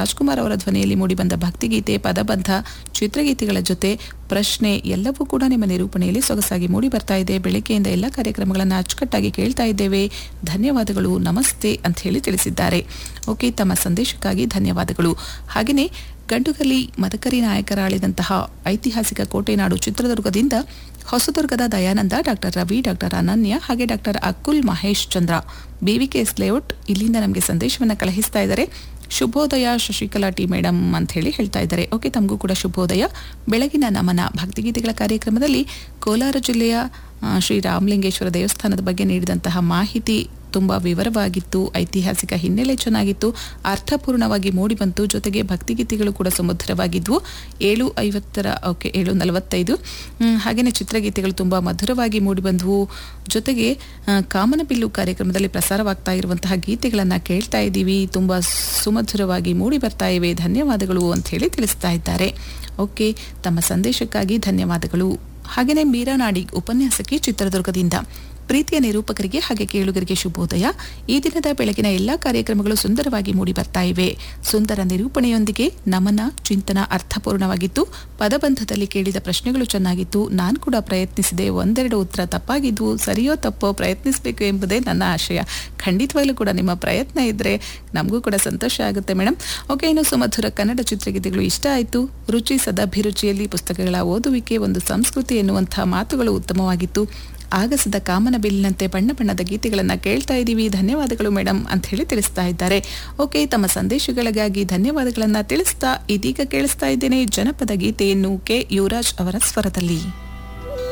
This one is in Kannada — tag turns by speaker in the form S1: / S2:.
S1: ರಾಜ್ಕುಮಾರ್ ಅವರ ಧ್ವನಿಯಲ್ಲಿ ಮೂಡಿಬಂದ ಭಕ್ತಿಗೀತೆ ಪದಬದ್ಧ ಚಿತ್ರಗೀತೆಗಳ ಜೊತೆ ಪ್ರಶ್ನೆ ಎಲ್ಲವೂ ಕೂಡ ನಿಮ್ಮ ನಿರೂಪಣೆಯಲ್ಲಿ ಸೊಗಸಾಗಿ ಮೂಡಿ ಬರ್ತಾ ಇದೆ ಬೆಳಗ್ಗೆಯಿಂದ ಎಲ್ಲ ಕಾರ್ಯಕ್ರಮಗಳನ್ನು ಅಚ್ಚುಕಟ್ಟಾಗಿ ಕೇಳ್ತಾ ಇದ್ದೇವೆ ಧನ್ಯವಾದಗಳು ನಮಸ್ತೆ ಅಂತ ಹೇಳಿ ತಿಳಿಸಿದ್ದಾರೆ ಓಕೆ ತಮ್ಮ ಸಂದೇಶಕ್ಕಾಗಿ ಧನ್ಯವಾದಗಳು ಹಾಗೆಯೇ ಗಂಡುಗಲಿ ಮದಕರಿ ನಾಯಕರಾಳಿದಂತಹ ಐತಿಹಾಸಿಕ ಕೋಟೆನಾಡು ಚಿತ್ರದುರ್ಗದಿಂದ ಹೊಸದುರ್ಗದ ದಯಾನಂದ ಡಾಕ್ಟರ್ ರವಿ ಡಾಕ್ಟರ್ ಅನನ್ಯ ಹಾಗೆ doctor Akul Mahesh Chandra BVKS layout ಇಲ್ಲಿಂದ ನಮಗೆ ಸಂದೇಶವನ್ನು ಕಳುಹಿಸ್ತಾ ಇದ್ದಾರೆ ಶುಭೋದಯ ಶಶಿಕಲಾ ಟಿ ಮೇಡಮ್ ಅಂತ ಹೇಳಿ ಹೇಳ್ತಾ ಇದ್ದಾರೆ ಓಕೆ ತಮಗೂ ಕೂಡ ಶುಭೋದಯ ಬೆಳಗಿನ ನಮನ ಭಕ್ತಿಗೀತೆಗಳ ಕಾರ್ಯಕ್ರಮದಲ್ಲಿ ಕೋಲಾರ ಜಿಲ್ಲೆಯ ಆ, ಶ್ರೀ ರಾಮಲಿಂಗೇಶ್ವರ ದೇವಸ್ಥಾನದ ಬಗ್ಗೆ ನೀಡಿದಂತಹ ಮಾಹಿತಿ ತುಂಬ ವಿವರವಾಗಿತ್ತು ಐತಿಹಾಸಿಕ ಹಿನ್ನೆಲೆ ಚೆನ್ನಾಗಿತ್ತು ಅರ್ಥಪೂರ್ಣವಾಗಿ ಮೂಡಿಬಂತು ಜೊತೆಗೆ ಭಕ್ತಿಗೀತೆಗಳು ಕೂಡ ಸುಮಧುರವಾಗಿದ್ವು ಏಳು ಐವತ್ತರ ಓಕೆ ಏಳು ನಲವತ್ತೈದು ಹ್ಮ್, ಹಾಗೇನೆ ಚಿತ್ರಗೀತೆಗಳು ತುಂಬ ಮಧುರವಾಗಿ ಮೂಡಿಬಂದವು ಜೊತೆಗೆ ಆ, ಕಾಮನಬಿಲ್ಲು ಕಾರ್ಯಕ್ರಮದಲ್ಲಿ ಪ್ರಸಾರವಾಗ್ತಾ ಇರುವಂತಹ ಗೀತೆಗಳನ್ನು ಕೇಳ್ತಾ ಇದ್ದೀವಿ ತುಂಬ ಸುಮಧುರವಾಗಿ ಮೂಡಿ ಬರ್ತಾ ಇವೆ ಧನ್ಯವಾದಗಳು ಅಂತ ಹೇಳಿ ತಿಳಿಸ್ತಾ ಇದ್ದಾರೆ ಓಕೆ ತಮ್ಮ ಸಂದೇಶಕ್ಕಾಗಿ ಧನ್ಯವಾದಗಳು ಹಾಗೆಯೇ ಮೀರಾ ನಾಡಿಗ್ ಉಪನ್ಯಾಸಕಿ ಚಿತ್ರದುರ್ಗದಿಂದ ಪ್ರೀತಿಯ ನಿರೂಪಕರಿಗೆ ಹಾಗೆ ಕೇಳುಗರಿಗೆ ಶುಭೋದಯ ಈ ದಿನದ ಬೆಳಗಿನ ಎಲ್ಲಾ ಕಾರ್ಯಕ್ರಮಗಳು ಸುಂದರವಾಗಿ ಮೂಡಿ ಬರ್ತಾ ಇವೆ ಸುಂದರ ನಿರೂಪಣೆಯೊಂದಿಗೆ ನಮನ ಚಿಂತನ ಅರ್ಥಪೂರ್ಣವಾಗಿತ್ತು ಪದಬಂಧದಲ್ಲಿ ಕೇಳಿದ ಪ್ರಶ್ನೆಗಳು ಚೆನ್ನಾಗಿತ್ತು ನಾನು ಕೂಡ ಪ್ರಯತ್ನಿಸಿದೆ ಒಂದೆರಡು ಉತ್ತರ ತಪ್ಪಾಗಿದ್ವು ಸರಿಯೋ ತಪ್ಪೋ ಪ್ರಯತ್ನಿಸಬೇಕು ಎಂಬುದೇ ನನ್ನ ಆಶಯ ಖಂಡಿತವಾಗ್ಲೂ ಕೂಡ ನಿಮ್ಮ ಪ್ರಯತ್ನ ಇದ್ದರೆ ನಮಗೂ ಕೂಡ ಸಂತೋಷ ಆಗುತ್ತೆ ಮೇಡಮ್ ಓಕೆ ಇನ್ನು ಸುಮಧುರ ಕನ್ನಡ ಚಿತ್ರಗೀತೆಗಳು ಇಷ್ಟ ಆಯಿತು ರುಚಿ ಸದಾಭಿರುಚಿಯಲ್ಲಿ ಪುಸ್ತಕಗಳ ಓದುವಿಕೆ ಒಂದು ಸಂಸ್ಕೃತಿ ಎನ್ನುವಂಥ ಮಾತುಗಳು ಉತ್ತಮವಾಗಿತ್ತು ಆಗಸದ ಕಾಮನ ಬಿಲ್ಲಿನಂತೆ ಬಣ್ಣ ಬಣ್ಣದ ಗೀತೆಗಳನ್ನು ಕೇಳ್ತಾ ಇದ್ದೀವಿ ಧನ್ಯವಾದಗಳು ಮೇಡಮ್ ಅಂತ ಹೇಳಿ ತಿಳಿಸ್ತಾ ಇದ್ದಾರೆ ಓಕೆ ತಮ್ಮ ಸಂದೇಶಗಳಿಗಾಗಿ ಧನ್ಯವಾದಗಳನ್ನು ತಿಳಿಸ್ತಾ ಇದೀಗ ಕೇಳಿಸ್ತಾ ಇದ್ದೇನೆ ಜನಪದ ಗೀತೆಯನ್ನು ಕೆ ಯುವರಾಜ್ ಅವರ ಸ್ವರದಲ್ಲಿ